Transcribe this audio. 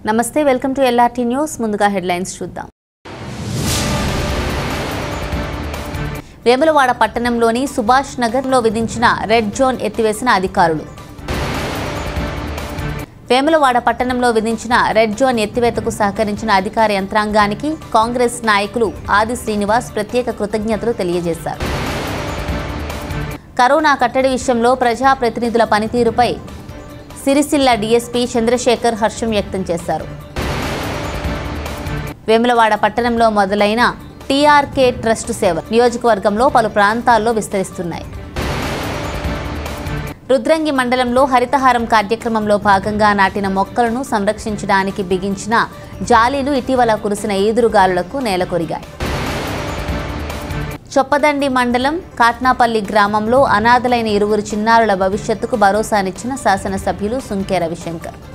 నమస్తే welcome to LRT news ముందుగా headlines చూద్దాం వేములవాడ పట్టణంలోని సుభాష్ నగర్లో విధించిన రెడ్ జోన్ ఎత్తివేసిన అధికారులు వేములవాడ పట్టణంలో విధించిన రెడ్ జోన్ ఎత్తివేతకు సహకరించిన అధికార యంత్రాంగానికి కాంగ్రెస్ నాయకులు ఆది శ్రీనివాస్ ప్రత్యేక కృతజ్ఞతలు తెలియజేశారు కరోనా కట్టడి విషయంలో ప్రజాప్రతినిధుల పనితీరుపై సిరిసిల్ల డీఎస్పీ చంద్రశేఖర్ హర్షం వ్యక్తం చేశారు వేములవాడ పట్టణంలో మొదలైన టీఆర్కే ట్రస్ట్ సేవ నియోజకవర్గంలో పలు ప్రాంతాల్లో విస్తరిస్తున్నాయి రుద్రంగి మండలంలో హరితహారం కార్యక్రమంలో భాగంగా నాటిన మొక్కలను సంరక్షించడానికి బిగించిన జాలీలు ఇటీవల కురిసిన ఈదురుగాలులకు నేలకొరిగాయి చొప్పదండి మండలం కాట్నాపల్లి గ్రామంలో అనాథలైన ఇరువురు చిన్నారుల భవిష్యత్తుకు భరోసానిచ్చిన శాసనసభ్యులు సుంకే రవిశంకర్